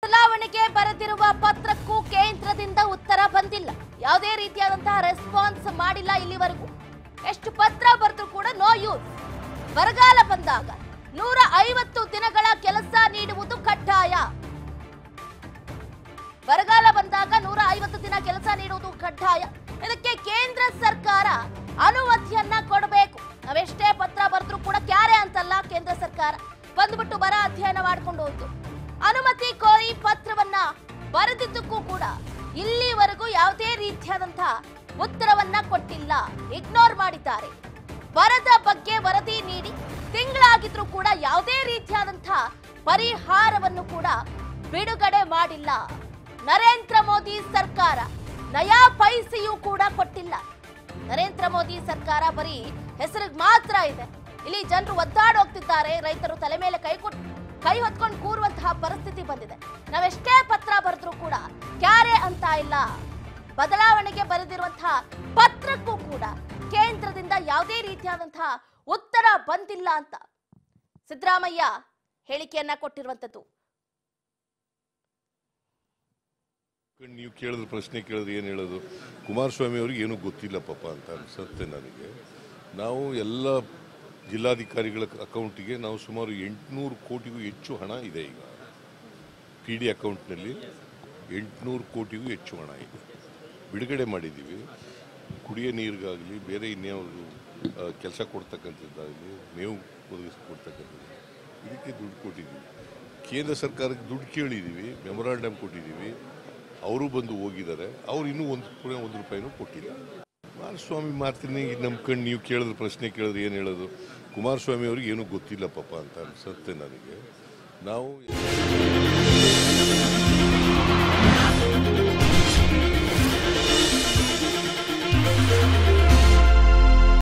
ಬದಲಾವಣೆಗೆ ಬರೆದಿರುವ ಪತ್ರಕ್ಕೂ ಕೇಂದ್ರದಿಂದ ಉತ್ತರ ಬಂದಿಲ್ಲ ಯಾವುದೇ ರೀತಿಯಾದಂತಹ ರೆಸ್ಪಾನ್ಸ್ ಮಾಡಿಲ್ಲ ಇಲ್ಲಿವರೆಗೂ ಎಷ್ಟು ಪತ್ರ ಬರೆದ್ರು ಕೂಡ ನೋ ಯೂಸ್ ಬರಗಾಲ ಬಂದಾಗ ನೂರ ಐವತ್ತು ದಿನಗಳ ಕೆಲಸ ನೀಡುವುದು ಕಡ್ಡಾಯ ಬರಗಾಲ ಬಂದಾಗ ನೂರ ಐವತ್ತು ದಿನ ಕೆಲಸ ನೀಡುವುದು ಕಡ್ಡಾಯ ಇದಕ್ಕೆ ಕೇಂದ್ರ ಸರ್ಕಾರ ಅನುಮತಿಯನ್ನ ಕೊಡಬೇಕು ನಾವೆಷ್ಟೇ ಪತ್ರ ಬರೆದ್ರು ಕೂಡ ಕ್ಯಾರೆ ಅಂತಲ್ಲ ಕೇಂದ್ರ ಸರ್ಕಾರ ಬಂದ್ಬಿಟ್ಟು ಬರ ಅಧ್ಯಯನ ಮಾಡ್ಕೊಂಡು ಹೋಯ್ತು ಅನುಮತಿ ಕೋರಿ ಪತ್ರವನ್ನ ಬರೆದಿದ್ದಕ್ಕೂ ಕೂಡ ಇಲ್ಲಿವರೆಗೂ ಯಾವುದೇ ರೀತಿಯಾದಂತಹ ಉತ್ತರವನ್ನ ಕೊಟ್ಟಿಲ್ಲ ಇಗ್ನೋರ್ ಮಾಡಿದ್ದಾರೆ ಬರದ ಬಗ್ಗೆ ವರದಿ ನೀಡಿ ತಿಂಗಳಾಗಿದ್ರೂ ಕೂಡ ಯಾವುದೇ ರೀತಿಯಾದಂತಹ ಪರಿಹಾರವನ್ನು ಕೂಡ ಬಿಡುಗಡೆ ಮಾಡಿಲ್ಲ ನರೇಂದ್ರ ಮೋದಿ ಸರ್ಕಾರ ನಯಾ ಪೈಸೆಯೂ ಕೂಡ ಕೊಟ್ಟಿಲ್ಲ ನರೇಂದ್ರ ಮೋದಿ ಸರ್ಕಾರ ಬರೀ ಹೆಸರಿಗೆ ಮಾತ್ರ ಇದೆ ಇಲ್ಲಿ ಜನರು ಒದ್ದಾಡೋಗ್ತಿದ್ದಾರೆ ರೈತರು ತಲೆ ಮೇಲೆ ಕೈ ಕೊಟ್ಟು ಕೈ ಹೊತ್ಕೊಂಡು ಕೂರುವಂತಹ ಪರಿಸ್ಥಿತಿ ಬಂದಿದೆ ನಾವೆಷ್ಟೇ ಪತ್ರ ಬರೆದ್ರೂ ಕೂಡ ಕ್ಯಾರೆ ಅಂತ ಇಲ್ಲ ಬದಲಾವಣೆಗೆ ಬರೆದಿರುವಂತಹ ಪತ್ರಕ್ಕೂ ಕೂಡ ಕೇಂದ್ರದಿಂದ ಯಾವುದೇ ರೀತಿಯಾದಂತಹ ಉತ್ತರ ಬಂದಿಲ್ಲ ಅಂತ ಸಿದ್ದರಾಮಯ್ಯ ಹೇಳಿಕೆಯನ್ನ ಕೊಟ್ಟಿರುವಂತದ್ದು ನೀವು ಕೇಳಿದ್ರೆ ಪ್ರಶ್ನೆ ಕೇಳಿದ್ರೆ ಏನು ಹೇಳೋದು ಕುಮಾರಸ್ವಾಮಿ ಅವ್ರಿಗೆ ಏನೂ ಗೊತ್ತಿಲ್ಲ ಪಾಪ ಅಂತ ಅನ್ಸುತ್ತೆ ನನಗೆ ನಾವು ಎಲ್ಲ ಜಿಲ್ಲಾಧಿಕಾರಿಗಳ ಅಕೌಂಟಿಗೆ ನಾವು ಸುಮಾರು ಎಂಟುನೂರು ಕೋಟಿಗೂ ಹೆಚ್ಚು ಹಣ ಇದೆ ಈಗ ಪಿ ಡಿ ಅಕೌಂಟ್ನಲ್ಲಿ ಎಂಟುನೂರು ಕೋಟಿಗೂ ಹೆಚ್ಚು ಹಣ ಇದೆ ಬಿಡುಗಡೆ ಮಾಡಿದ್ದೀವಿ ಕುಡಿಯೋ ನೀರಿಗಾಗಲಿ ಬೇರೆ ಇನ್ಯಾವುದು ಕೆಲಸ ಕೊಡ್ತಕ್ಕಂಥದ್ದಾಗಲಿ ಮೇವು ಒದಗಿಸ್ಕೊಡ್ತಕ್ಕಂಥದ್ದು ಇದಕ್ಕೆ ದುಡ್ಡು ಕೊಟ್ಟಿದ್ದೀವಿ ಕೇಂದ್ರ ಸರ್ಕಾರಕ್ಕೆ ದುಡ್ಡು ಕೇಳಿದ್ದೀವಿ ಮೆಮೊರಾಂಡಮ್ ಕೊಟ್ಟಿದ್ದೀವಿ ಅವರು ಬಂದು ಹೋಗಿದ್ದಾರೆ ಅವ್ರು ಇನ್ನೂ ಒಂದು ರೂಪಾಯಿ ಒಂದು ರೂಪಾಯಿನೂ ಕೊಟ್ಟಿಲ್ಲ ಕುಮಾರಸ್ವಾಮಿ ಮಾತಿನ ನಂಬ್ಕೊಂಡು ನೀವು ಕೇಳಿದ್ರೆ ಪ್ರಶ್ನೆ ಕೇಳಿದ್ರೆ ಏನು ಹೇಳೋದು ಕುಮಾರಸ್ವಾಮಿ ಅವ್ರಿಗೆ ಏನೂ ಗೊತ್ತಿಲ್ಲ ಪಾಪ ಅಂತ ಅನ್ಸುತ್ತೆ ನನಗೆ ನಾವು